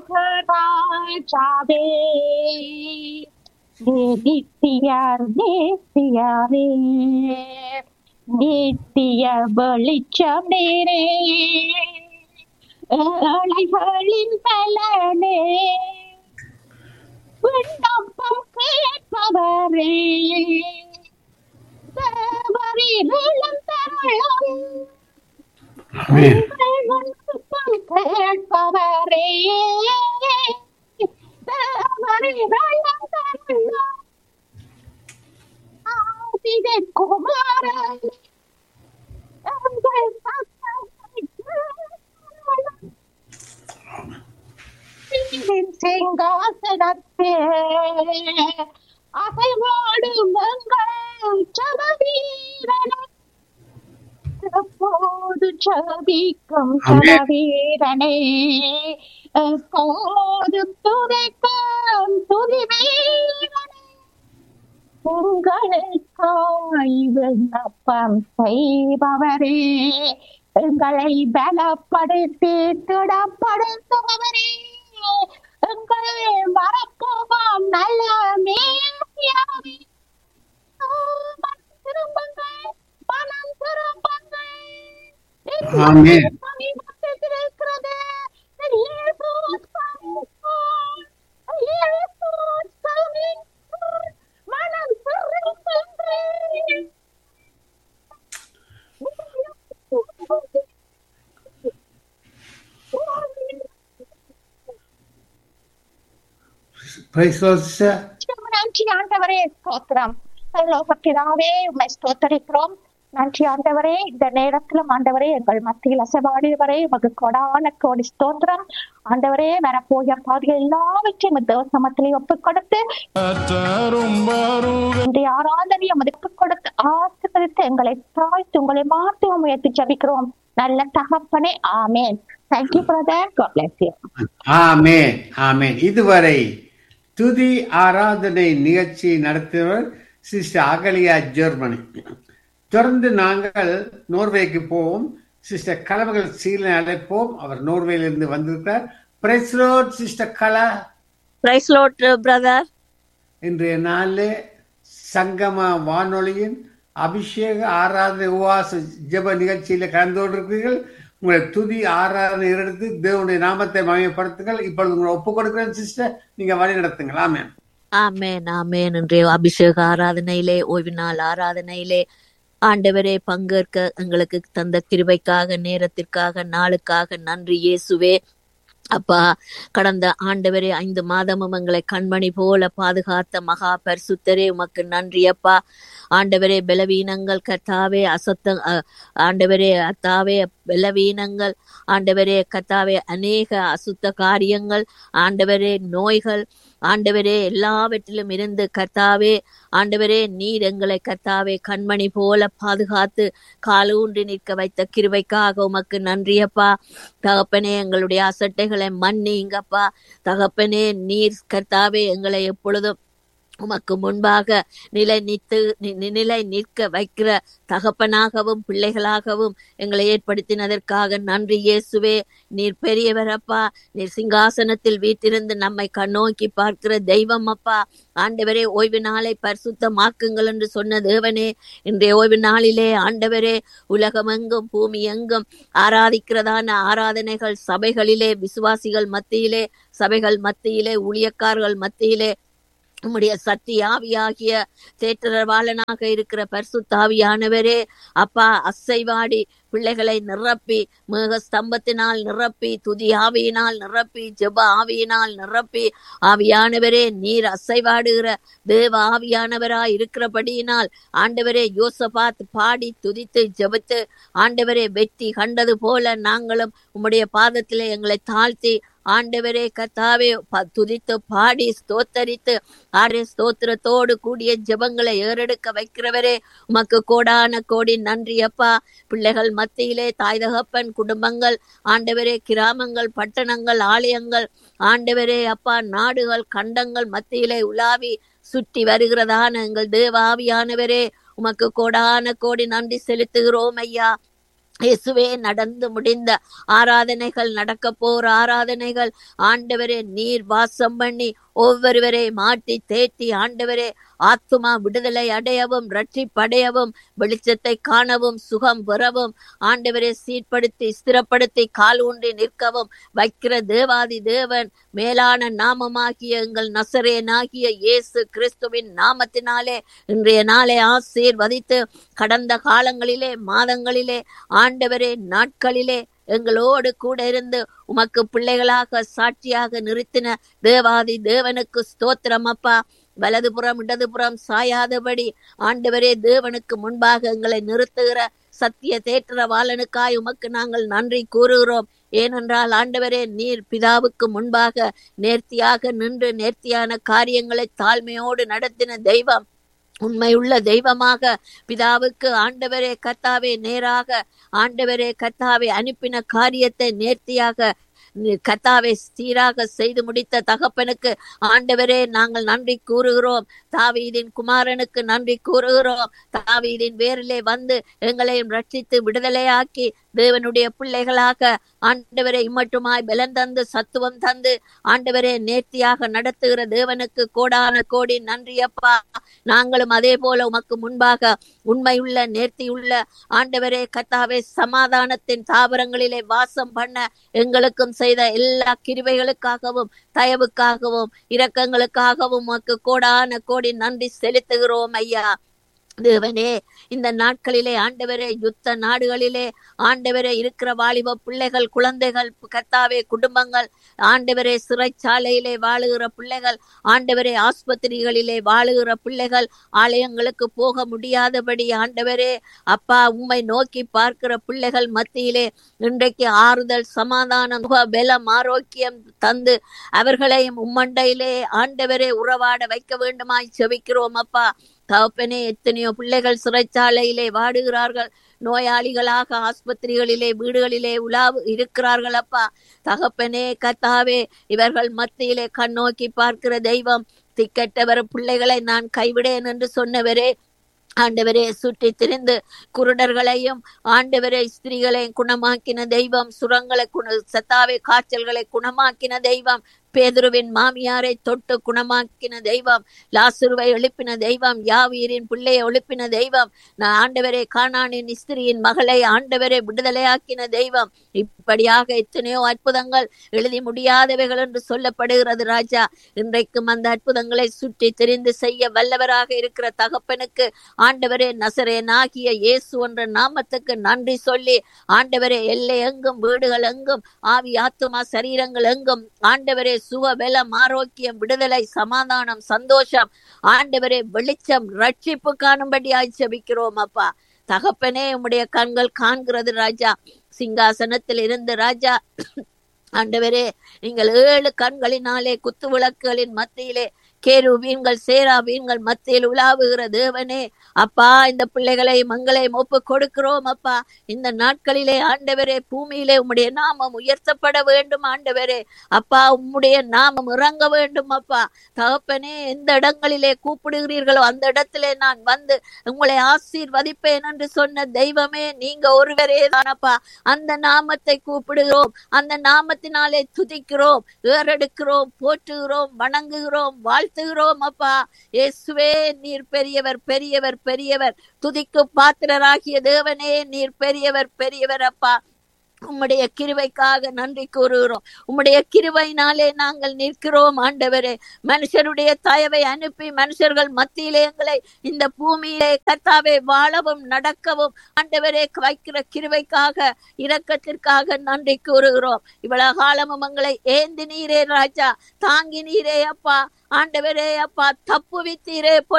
ராஜாவே நித்தியார் நேசியாரே நித்திய வெளிச்சம் நீரே ஏழைகளின் பலனே விண்ணப்பம் கேட்பவரே தேவரிலும் தருளம் ஆமென் விண்ணப்பம் கேட்பவரே தேவரிலும் தருளம் ஆதிதன் குமாரன் எங்கள் சத்தத்தை கேட்பவரே. நீரின் சிங்காசனத்தே அசைவாடும் எங்கள் ஜபவீரனே எப்போது ஜபிக்கும் ஆமென். ஜபவீரனே எப்போது துதைக்கும் துதிவீரனே உங்களுக்காய் விண்ணப்பம் செய்பவரே எங்களை பலப்படுத்தி திடப்படுத்துபவரே எங்களை மறப்போம் நல்ல மேயாவே மனம் திரும்புங்கள் மனம் திரும்புங்கள் என் ஆமென். சமீபத்தில் இருக்கிறது இயேசு coming soon. இயேசு coming soon. மனம் திரும்புங்கள் பிரைஸ் சிஸ்டர் நன்றி ஆண்டவரே ஸ்தோத்திரம் பரலோகப்பிதாவே உம்மை ஸ்தோத்தரிக்கிறோம் நன்றி ஆண்டவரே இந்த நேரத்திலும் ஆண்டவரே எங்கள் மத்தியில் அசைவாடியவரே உமக்கு கொடான கோடி ஸ்தோத்திரம் ஆண்டவரே வரப்போய பாதைகள் எல்லாவற்றையும் தேவ சமத்திலே ஒப்புக் கொடுத்து இன்றைய ஆராதனை உமது ஒப்புக் கொடுத்து ஆசீர்வதித்து எங்களை தாழ்த்து உங்களை மாற்றி முயற்சி ஜபிக்கிறோம் நல்ல தகப்பனே ஆமேன் thank you brother God bless you ஆமென் ஆமென் இதுவரை துதி ஆராதனை நிகழ்ச்சி நடத்தியவர் சிஸ்டர் அகலியா ஜெர்மனி தொடர்ந்து நாங்கள் நோர்வேக்கு போவோம் சிஸ்டர் கலவர்கள் சீலனை அழைப்போம் அவர் நோர்வேலிருந்து வந்திருக்கிறார் praise lord sister Kala praise lord brother இன்றைய நாளில் சங்கம வானொலியின் அபிஷேக ஆராதனை உவாச ஜெப நிகழ்ச்சியில் கலந்து கொண்டிருக்கிறீர்கள் உங்களை துதி ஆராதனை எடுத்து தேவனுடைய நாமத்தை மயப்படுத்துங்கள் இப்பொழுது உங்களை ஒப்புக் கொடுக்கிறேன் சிஸ்டர் நீங்க வழி நடத்துங்கள் ஆமென் ஆமேன் ஆமேன் இன்றைய அபிஷேக ஆராதனையிலே ஓய்வு நாள் ஆராதனையிலே ஆண்டவரே பங்கேற்க எங்களுக்கு தந்த கிருபைக்காக நேரத்திற்காக நாளுக்காக நன்றி இயேசுவே அப்பா கடந்த ஆண்டவரே ஐந்து மாதமும் எங்களை கண்மணி போல பாதுகாத்த மகா பரிசுத்தரே உமக்கு நன்றி அப்பா ஆண்டவரே பலவீனங்கள் கத்தாவே அசத்த அ- ஆண்டவரே அத்தாவே பலவீனங்கள் ஆண்டவரே கத்தாவே அநேக அசுத்த காரியங்கள் ஆண்டவரே நோய்கள் ஆண்டவரே எல்லாவற்றிலும் இருந்து கர்த்தாவே ஆண்டவரே நீர் எங்களை கர்த்தாவே கண்மணி போல பாதுகாத்து காலூன்றி நிற்க வைத்த கிருபைக்காக உமக்கு நன்றியப்பா தகப்பனே எங்களுடைய அசட்டைகளை மன்னிங்கப்பா தகப்பனே நீர் கர்த்தாவே எங்களை எப்பொழுதும் உமக்கு முன்பாக நிலை நித்து நி- நி- நிலை நிற்க வைக்கிற தகப்பனாகவும் பிள்ளைகளாகவும் எங்களை ஏற்படுத்தினதற்காக நன்றி இயேசுவே நீர் பெரியவரப்பா நீர் சிங்காசனத்தில் வீட்டிருந்து நம்மை கண்ணோக்கி பார்க்கிற தெய்வம் அப்பா ஆண்டவரே ஓய்வு நாளை பரிசுத்தமாக்குங்கள் என்று சொன்ன தேவனே இன்றைய ஓய்வு நாளிலே ஆண்டவரே உலகமெங்கும் பூமி எங்கும் ஆராதிக்கிறதான ஆராதனைகள் சபைகளிலே விசுவாசிகள் மத்தியிலே சபைகள் மத்தியிலே ஊழியக்காரர்கள் மத்தியிலே உம்முடைய சக்தி ஆவியாகிய தேற்றரவாளனாக இருக்கிற பரிசுத்தாவியானவரே அப்பா அசைவாடி பிள்ளைகளை நிரப்பி மேக ஸ்தம்பத்தினால் நிரப்பி துதி ஆவியினால் நிரப்பி ஜெப ஆவியினால் நிரப்பி ஆவியானவரே நீர் அசைவாடுகிற தேவ ஆவியானவராய் இருக்கிறபடியினால் ஆண்டவரே யோசபாத் பாடி துதித்து ஜெபித்து ஆண்டவரே வெற்றி கண்டது போல நாங்களும் உம்முடைய பாதத்திலே எங்களை தாழ்த்தி ஆண்டவரே கத்தாவே ப- துதித்து பாடி ஸ்தோத்தரித்து ஆரே ஸ்தோத்திரத்தோடு கூடிய ஜெபங்களை ஏறெடுக்க வைக்கிறவரே உமக்கு கோடான கோடி நன்றி அப்பா பிள்ளைகள் மத்தியிலே தாய் தகப்பன் குடும்பங்கள் ஆண்டவரே கிராமங்கள் பட்டணங்கள் ஆலயங்கள் ஆண்டவரே அப்பா நாடுகள் கண்டங்கள் மத்தியிலே உலாவி சுற்றி வருகிறதான எங்கள் தேவாவியானவரே உமக்கு கோடான கோடி நன்றி செலுத்துகிறோம் ஐயா இயேசுவே நடந்து முடிந்த ஆராதனைகள் நடக்க போற ஆராதனைகள் ஆண்டவரே நீர் வாசம் பண்ணி ஒவ்வொருவரை மாட்டி தேற்றி ஆண்டவரே ஆத்துமா விடுதலை அடையவும் ரட்சிப்படையவும் வெளிச்சத்தை காணவும் சுகம் பெறவும் ஆண்டவரை சீர்படுத்தி ஸ்திரப்படுத்தி கால் ஊன்றி நிற்கவும் வைக்கிற தேவாதி தேவன் மேலான நாமமாகிய எங்கள் நசரேனாகிய இயேசு கிறிஸ்துவின் நாமத்தினாலே இன்றைய நாளை ஆசீர்வதித்து கடந்த காலங்களிலே மாதங்களிலே ஆண்டவரே நாட்களிலே எங்களோடு கூட இருந்து உமக்கு பிள்ளைகளாக சாட்சியாக நிறுத்தின தேவாதி தேவனுக்கு ஸ்தோத்திரம் அப்பா வலதுபுறம் இடதுபுறம் சாயாதபடி ஆண்டவரே தேவனுக்கு முன்பாக எங்களை நிறுத்துகிற சத்திய தேற்றவாளனுக்காய் உமக்கு நாங்கள் நன்றி கூறுகிறோம் ஏனென்றால் ஆண்டவரே நீர் பிதாவுக்கு முன்பாக நேர்த்தியாக நின்று நேர்த்தியான காரியங்களை தாழ்மையோடு நடத்தின தெய்வம் உண்மையுள்ள தெய்வமாக பிதாவுக்கு ஆண்டவரே கத்தாவே நேராக ஆண்டவரே கத்தாவே அனுப்பின காரியத்தை நேர்த்தியாக கத்தாவை சீராக செய்து முடித்த தகப்பனுக்கு ஆண்டவரே நாங்கள் நன்றி கூறுகிறோம் தாவீதின் குமாரனுக்கு நன்றி கூறுகிறோம் தாவீதின் வேரிலே வந்து எங்களையும் ரட்சித்து விடுதலையாக்கி தேவனுடைய பிள்ளைகளாக ஆண்டவரை இம்மட்டுமாய் பலன் தந்து சத்துவம் தந்து ஆண்டவரே நேர்த்தியாக நடத்துகிற தேவனுக்கு கோடான கோடி நன்றி அப்பா நாங்களும் அதே போல உமக்கு முன்பாக உண்மையுள்ள நேர்த்தியுள்ள ஆண்டவரே கத்தாவே சமாதானத்தின் தாவரங்களிலே வாசம் பண்ண எங்களுக்கும் செய்த எல்லா கிருவைகளுக்காகவும் தயவுக்காகவும் இரக்கங்களுக்காகவும் உமக்கு கோடான கோடி நன்றி செலுத்துகிறோம் ஐயா தேவனே இந்த நாட்களிலே ஆண்டவரே யுத்த நாடுகளிலே ஆண்டவரே இருக்கிற வாலிப பிள்ளைகள் குழந்தைகள் கத்தாவே குடும்பங்கள் ஆண்டவரே சிறைச்சாலையிலே வாழுகிற பிள்ளைகள் ஆண்டவரே ஆஸ்பத்திரிகளிலே வாழுகிற பிள்ளைகள் ஆலயங்களுக்கு போக முடியாதபடி ஆண்டவரே அப்பா உம்மை நோக்கி பார்க்கிற பிள்ளைகள் மத்தியிலே இன்றைக்கு ஆறுதல் சமாதானம் சுக, பலம் ஆரோக்கியம் தந்து அவர்களையும் உம்மண்டையிலே ஆண்டவரே உறவாட வைக்க வேண்டுமாய் செபிக்கிறோம் அப்பா தகப்பனே எத்தனையோ பிள்ளைகள் சிறைச்சாலையிலே வாடுகிறார்கள் நோயாளிகளாக ஆஸ்பத்திரிகளிலே வீடுகளிலே உலாவு இருக்கிறார்கள் அப்பா தகப்பனே கத்தாவே இவர்கள் மத்தியிலே கண்ணோக்கி பார்க்கிற தெய்வம் திக்கெட்டவர் பிள்ளைகளை நான் கைவிடேன் என்று சொன்னவரே ஆண்டவரே சுற்றி திரிந்து குருடர்களையும் ஆண்டவரே ஸ்திரீகளையும் குணமாக்கின தெய்வம் சுரங்களை குண சத்தாவே காய்ச்சல்களை குணமாக்கின தெய்வம் பேதுருவின் மாமியாரை தொட்டு குணமாக்கின தெய்வம் லாசுருவை எழுப்பின தெய்வம் யாவீரின் பிள்ளையை எழுப்பின தெய்வம் நான் ஆண்டவரே காணானின் ஸ்திரியின் மகளை ஆண்டவரை விடுதலையாக்கின தெய்வம் இப்படியாக எத்தனையோ அற்புதங்கள் எழுதி முடியாதவைகள் என்று சொல்லப்படுகிறது ராஜா இன்றைக்கும் அந்த அற்புதங்களை சுற்றி தெரிந்து செய்ய வல்லவராக இருக்கிற தகப்பனுக்கு ஆண்டவரே நசரேனாகிய இயேசு என்ற நாமத்துக்கு நன்றி சொல்லி ஆண்டவரே எல்லை எங்கும் வீடுகள் எங்கும் ஆவி ஆத்துமா சரீரங்கள் எங்கும் ஆண்டவரே சுக பலம் ஆரோக்கியம் விடுதலை சமாதானம் சந்தோஷம் ஆண்டவரே வெளிச்சம் ரட்சிப்பு காணும்படி ஆட்சேபிக்கிறோம் அப்பா தகப்பனே உம்முடைய கண்கள் காண்கிறது ராஜா சிங்காசனத்தில் இருந்து ராஜா ஆண்டவரே நீங்கள் ஏழு கண்களினாலே குத்து விளக்குகளின் மத்தியிலே கேருபீன்கள் சேராபீன்கள் மத்தியில் உலாவுகிற தேவனே அப்பா இந்த பிள்ளைகளை மங்களையும் ஒப்பு கொடுக்கிறோம் அப்பா இந்த நாட்களிலே ஆண்டவரே பூமியிலே உம்முடைய நாமம் உயர்த்தப்பட வேண்டும் ஆண்டவரே அப்பா உம்முடைய நாமம் இறங்க வேண்டும் அப்பா தகப்பனே எந்த இடங்களிலே கூப்பிடுகிறீர்களோ அந்த இடத்திலே நான் வந்து உங்களை ஆசீர்வதிப்பேன் என்று சொன்ன தெய்வமே நீங்க ஒருவரே தானப்பா அந்த நாமத்தை கூப்பிடுகிறோம் அந்த நாமத்தினாலே துதிக்கிறோம் ஏறெடுக்கிறோம் போற்றுகிறோம் வணங்குகிறோம் வாழ்த்துகிறோம் அப்பா இயேசுவே நீர் பெரியவர் பெரியவர் பெரியவர் துதிக்கு பாத்திரராகிய தேவனே நீர் பெரியவர் பெரியவர் அப்பா உம்முடைய கிருபைக்காக நன்றி கூறுகிறோம் உம்முடைய கிருபையினாலே நாங்கள் நிற்கிறோம் ஆண்டவரே மனுஷருடைய தயவை அனுப்பி மனுஷர்கள் மத்தியிலே எங்களை இந்த பூமியிலே கத்தாவே வாழவும் நடக்கவும் ஆண்டவரே வைக்கிற கிருபைக்காக இரக்கத்திற்காக நன்றி கூறுகிறோம் இவ்வளவு காலமும் எங்களை ஏந்தி நீரே ராஜா தாங்கி நீரே அப்பா ஆண்டவரே அப்பா தப்பு வித்தீரே